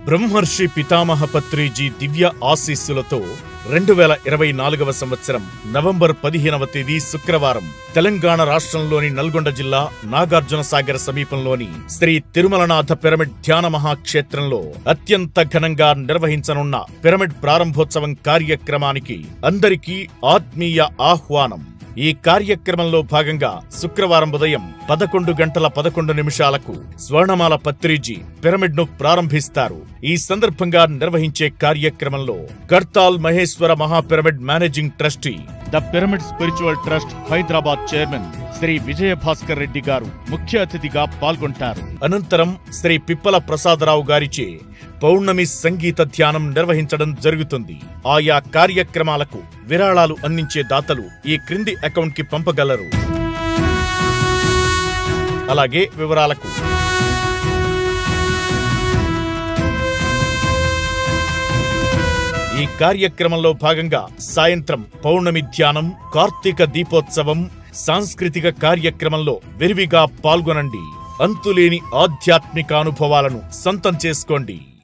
బ్రహ్మర్షి పితామహ పత్రిజీ దివ్య ఆశీస్సులతో రెండు వేల ఇరవై నాలుగవ సంవత్సరం నవంబర్ పదిహేనవ తేదీ శుక్రవారం తెలంగాణ రాష్ట్రంలోని నల్గొండ జిల్లా నాగార్జున సాగర్ సమీపంలోని శ్రీ తిరుమలనాథ పిరమిడ్ ధ్యాన మహాక్షేత్రంలో అత్యంత ఘనంగా నిర్వహించనున్న పిరమిడ్ ప్రారంభోత్సవం కార్యక్రమానికి అందరికీ ఆత్మీయ ఆహ్వానం ఈ కార్యక్రమంలో భాగంగా శుక్రవారం ఉదయం పదకొండు గంటల పదకొండు నిమిషాలకు స్వర్ణమాల పత్రిజీ పిరమిడ్ ను ప్రారంభిస్తారు ఈ సందర్భంగా నిర్వహించే కార్యక్రమంలో కర్తాల్ మహేశ్వర మహాపిరమిడ్ managing trustee the pyramid spiritual trust Hyderabad chairman Shri Vijaya Bhaskar Reddy గారు ముఖ్య అతిథిగా పాల్గొంటారు అనంతరం శ్రీ పిప్పల ప్రసాదరావు గారిచే పౌర్ణమి సంగీత ధ్యానం నిర్వహించడం జరుగుతుంది ఆయా కార్యక్రమాలకు విరాళాలు అందించే దాతలు ఈ క్రింది అకౌంట్ కి పంపగలరు అలాగే వివరాలకు ఈ కార్యక్రమంలో భాగంగా సాయంత్రం పౌర్ణమి ధ్యానం కార్తీక దీపోత్సవం సాంస్కృతిక కార్యక్రమంలో విరివిగా పాల్గొనండి అంతులేని ఆధ్యాత్మిక అనుభవాలను సొంతం చేసుకోండి